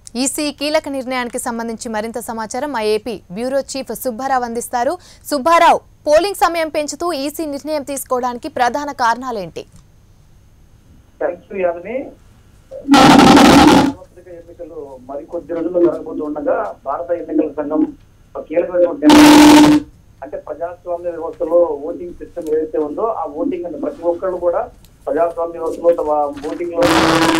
EC కీలక నిర్ణయానికి సంబంధించి మరింత సమాచారం మా ఏపీ బ్యూరో చీఫ్ సుబ్బారావు అందిస్తారు సుబ్బారావు పోలింగ్ సమయం పెంచుతూ ఈసీ నిర్ణయం తీసుకోవడానికి ప్రధాన కారణాలేంటి థ్యాంక్స్ టు యాదని సార్వత్రిక ఎన్నికలు మరికొద్ది రోజుల్లో జరగబోతూ ఉండగా భారత ఎన్నికల సంఘం ఒక కీలకమైనటువంటి నిర్ణయం అంటే ప్రజాస్వామ్య వ్యవస్థలో ఓటింగ్ సిస్టమ్ ఏదైతే ఉందో ఆ ఓటింగ్ అంటే ప్రతి ఒక్కరు కూడా ప్రజాస్వామ్య వ్యవస్థలో తమ ఓటింగ్ లో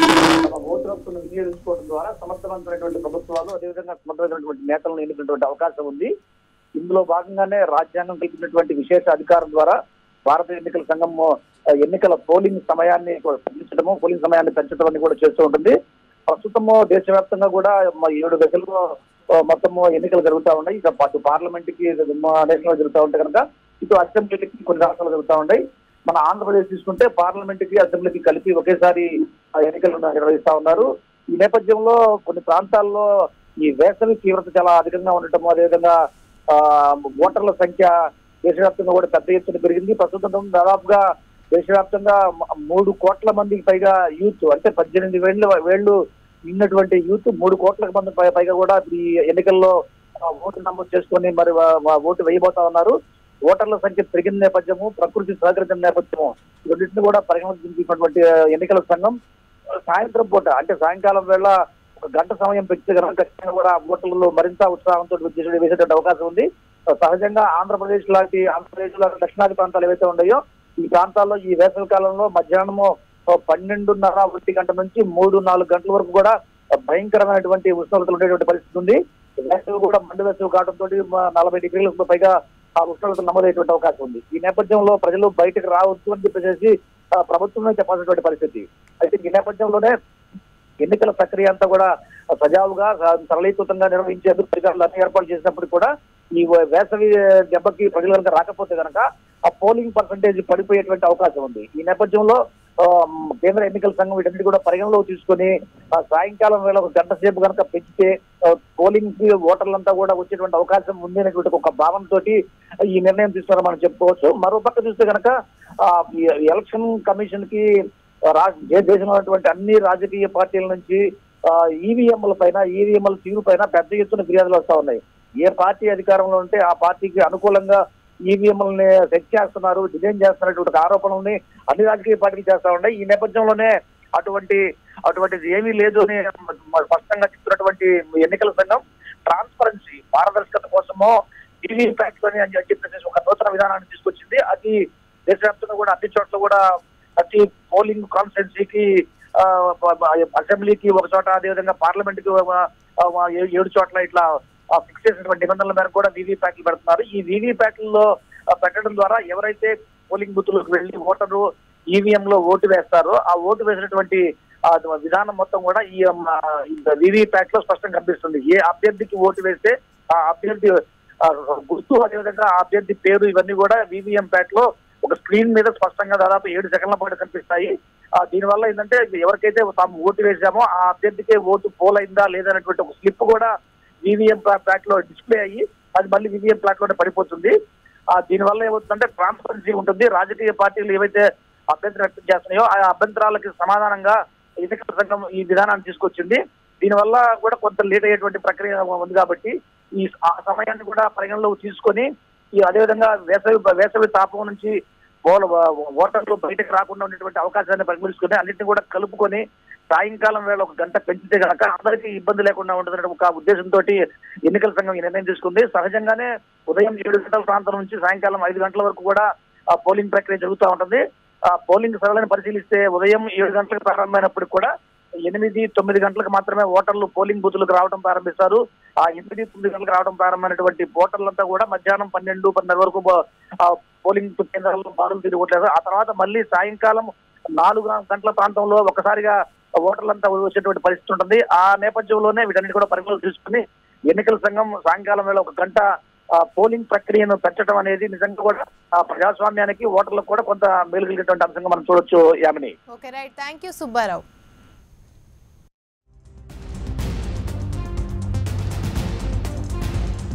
తమ ఓటు హక్కును వినియోగించుకోవడం ద్వారా సమర్థవంతమైనటువంటి ప్రభుత్వాలు అదేవిధంగా సమర్థమైనటువంటి నేతలను ఎన్నుకునేటువంటి అవకాశం ఉంది ఇందులో భాగంగానే రాజ్యాంగం కల్పించినటువంటి విశేష అధికారం ద్వారా భారత ఎన్నికల సంఘం ఆ, ఎన్నికల పోలింగ్ సమయాన్ని కూడా తగ్గించడము పోలింగ్ సమయాన్ని పెంచడం అని కూడా చేస్తూ ఉంటుంది ప్రస్తుతము దేశవ్యాప్తంగా కూడా మ- ఏడు దశల్లో ఆ, మొత్తము ఎన్నికలు జరుగుతూ ఉన్నాయి ఇక అటు పార్లమెంట్ కి నేషనల్ జరుగుతూ ఉంటాయి కనుక ఇటు అసెంబ్లీకి కొన్ని రాష్ట్రాలు జరుగుతూ ఉన్నాయి మన ఆంధ్రప్రదేశ్ తీసుకుంటే పార్లమెంట్ కి అసెంబ్లీకి కలిపి ఒకేసారి ఆ ఎన్నికలు నిర్వహిస్తా ఉన్నారు ఈ నేపథ్యంలో కొన్ని ప్రాంతాల్లో ఈ వేసవి తీవ్రత చాలా అధికంగా ఉండటం అదేవిధంగా ఆ, ఓటర్ల సంఖ్య దేశవ్యాప్తంగా కూడా పెద్ద ఎత్తున పెరిగింది ప్రస్తుతం దాదాపుగా దేశవ్యాప్తంగా మ- మూడు కోట్ల మందికి పైగా యూత్ అంటే పద్దెనిమిది వేళ్ళు వేళ్ళు ఉన్నటువంటి యూత్ మూడు కోట్ల మంది పై- పైగా కూడా ఈ ఎన్నికల్లో ఆ, ఓటు నమోదు చేసుకొని మరి వా- వా- ఓటు వేయబోతా ఉన్నారు ఓటర్ల సంఖ్య పెరిగిన నేపథ్యము ప్రకృతి సహకరించిన నేపథ్యము ఈ రెండింటిని కూడా పరిగణలోకి తీసుకున్నటువంటి ఆ, ఎన్నికల సంఘం సాయంత్రం పూట అంటే సాయంకాలం వేళ ఒక గంట సమయం పెంచితే కనుక ఖచ్చితంగా కూడా ఓటర్లలో మరింత ఉత్సాహంతో ఉద్దేశం వేసేటువంటి అవకాశం ఉంది సహజంగా ఆంధ్రప్రదేశ్ లాంటి ఆంధ్రప్రదేశ్ లాంటి దక్షిణాది ప్రాంతాలు ఏవైతే ఉన్నాయో ఈ ప్రాంతాల్లో ఈ వేసవి కాలంలో మధ్యాహ్నము ఓ పన్నెండున్నర ఒంటి గంట నుంచి మూడు నాలుగు గంటల వరకు కూడా భయంకరమైనటువంటి ఉష్ణోగ్రతలు ఉండేటువంటి పరిస్థితి ఉంది వేసవి కూడా మండు వేసవి కావడంతో నలభై డిగ్రీలకు పైగా ఆ ఉష్ణోగ్రతలు నమోదయ్యేటువంటి అవకాశం ఉంది ఈ నేపథ్యంలో ప్రజలు బయటకు రావద్దు అని చెప్పేసి ఆ, ప్రభుత్వమే చెప్పాల్సినటువంటి పరిస్థితి అయితే ఈ నేపథ్యంలోనే ఎన్నికల ప్రక్రియ అంతా కూడా సజావుగా స- సరళీకృతంగా నిర్వహించేందుకు అధికారులు అన్ని ఏర్పాటు చేసినప్పుడు కూడా ఈ వేసవి దెబ్బకి ప్రజలు కనుక రాకపోతే కనుక ఆ పోలింగ్ పర్సంటేజ్ పడిపోయేటువంటి అవకాశం ఉంది ఈ నేపథ్యంలో ఆ, కేంద్ర ఎన్నికల సంఘం వీటన్నిటి కూడా పరిగణలోకి తీసుకొని ఆ, సాయంకాలం వేళ ఒక గంట సేపు కనుక పెంచితే ఆ, పోలింగ్ కి ఓటర్లంతా కూడా వచ్చేటువంటి అవకాశం ఉంది అనేటువంటి ఒక భావనతోటి ఈ నిర్ణయం తీసుకున్నారని మనం చెప్పుకోవచ్చు మరో పక్క చూస్తే కనుక ఆ, ఈ ఎలక్షన్ కమిషన్ కి రా- దే- దేశంలో ఉన్నటువంటి అన్ని రాజకీయ పార్టీల నుంచి ఈవీఎంల పైన ఈవీఎంల తీరు పైన పెద్ద ఎత్తున ఫిర్యాదులు వస్తా ఉన్నాయి ఏ పార్టీ అధికారంలో ఉంటే ఆ పార్టీకి అనుకూలంగా ఈవీఎంలని సెట్ చేస్తున్నారు డిజైన్ చేస్తున్నటువంటి ఒక ఆరోపణల్ని అన్ని రాజకీయ పార్టీలు చేస్తా ఉన్నాయి ఈ నేపథ్యంలోనే అటువంటి అటువంటిది ఏమీ లేదు అని మ- స్పష్టంగా చెప్తున్నటువంటి ఎన్నికల సంఘం ట్రాన్స్పరెన్సీ పారదర్శకత కోసమో ఈవీ ప్యాక్స్ అని అని చెప్పేసి ఒక నూతన విధానాన్ని తీసుకొచ్చింది అది దేశవ్యాప్తంగా కూడా అన్ని చోట్ల కూడా ప్రతి పోలింగ్ కాన్స్టిట్యున్సీకి అసెంబ్లీకి ఒక చోట అదేవిధంగా పార్లమెంట్ కి ఒక- ఆ, ఏ- ఏడు చోట్ల ఇట్లా ఫిక్స్ చేసినటువంటి నిబంధనల మేరకు కూడా వీవీ ప్యాక్లు పెడుతున్నారు ఈ వీవీ ప్యాక్లలో పెట్టడం ద్వారా ఎవరైతే పోలింగ్ బూత్లకు వెళ్లి ఓటరు ఈవీఎం లో ఓటు వేస్తారో ఆ ఓటు వేసినటువంటి ఆ, విధానం మొత్తం కూడా ఈ వీవీ ప్యాక్ లో స్పష్టంగా కనిపిస్తుంది ఏ అభ్యర్థికి ఓటు వేస్తే ఆ అభ్యర్థి ఆ, గుర్తు అదేవిధంగా ఆ అభ్యర్థి పేరు ఇవన్నీ కూడా వీవీఎం ప్యాక్ లో ఒక స్క్రీన్ మీద స్పష్టంగా దాదాపు ఏడు సెకండ్ల పాటు కనిపిస్తాయి ఆ, దీనివల్ల ఏంటంటే ఎవరికైతే తాము ఓటు వేసామో ఆ అభ్యర్థికే ఓటు పోలైందా లేదనేటువంటి ఒక స్లిప్ కూడా ఈవీఎం ప్యాక్ లో డిస్ప్లే అయ్యి అది మళ్ళీ ఈవీఎం ప్లాట్ లోనే పడిపోతుంది ఆ దీనివల్ల ఏమవుతుందంటే ట్రాన్స్పరెన్సీ ఉంటుంది రాజకీయ పార్టీలు ఏవైతే అభ్యంతరం వ్యక్తం చేస్తున్నాయో ఆ అభ్యంతరాలకి సమాధానంగా ఎన్నికల సంఘం ఈ విధానాన్ని తీసుకొచ్చింది దీనివల్ల కూడా కొంత లేట్ అయ్యేటువంటి ప్రక్రియ ఉంది కాబట్టి ఈ ఆ సమయాన్ని కూడా పరిగణలోకి తీసుకొని ఈ అదేవిధంగా వేసవి వేసవి తాపం నుంచి ఓల- ఓటర్లు బయటకు రాకుండా ఉండేటువంటి అవకాశాన్ని పరిగణించుకొని అన్నింటినీ కూడా కలుపుకొని సాయంకాలం వేళ ఒక గంట పెంచితే కనుక అందరికీ ఇబ్బంది లేకుండా ఉంటుందనే ఒక ఉద్దేశంతో ఎన్నికల సంఘం ఈ నిర్ణయం తీసుకుంది సహజంగానే ఉదయం ఏడు గంటల ప్రాంతం నుంచి సాయంకాలం ఐదు గంటల వరకు కూడా ఆ పోలింగ్ ప్రక్రియ జరుగుతూ ఉంటుంది ఆ పోలింగ్ సరళిని పరిశీలిస్తే ఉదయం ఏడు గంటలకు ప్రారంభమైనప్పుడు కూడా ఎనిమిది తొమ్మిది గంటలకు మాత్రమే ఓటర్లు పోలింగ్ బూతులకు రావడం ప్రారంభిస్తారు ఆ ఎనిమిది తొమ్మిది గంటలకు రావడం ప్రారంభమైనటువంటి ఓటర్లంతా కూడా మధ్యాహ్నం పన్నెండు పన్నెండు వరకు బో- ఆ పోలింగ్ కేంద్రాల్లో బారులు తిరుగుతలేదు ఆ తర్వాత మళ్ళీ సాయంకాలం నాలుగు గంటల ప్రాంతంలో ఒకసారిగా ఓటర్లంతా వచ్చేటువంటి పరిస్థితి ఉంటుంది ఆ నేపథ్యంలోనే వీటన్నిటి కూడా పరిగణలోకి తీసుకుని ఎన్నికల సంఘం సాయంకాలం వేళ ఒక గంట ఆ, పోలింగ్ ప్రక్రియను పెంచడం అనేది నిజంగా కూడా ఆ, ప్రజాస్వామ్యానికి ఓటర్లకు కూడా కొంత మేలు కలిగేటువంటి అంశంగా మనం చూడొచ్చు Yamini okay right thank you Subbarao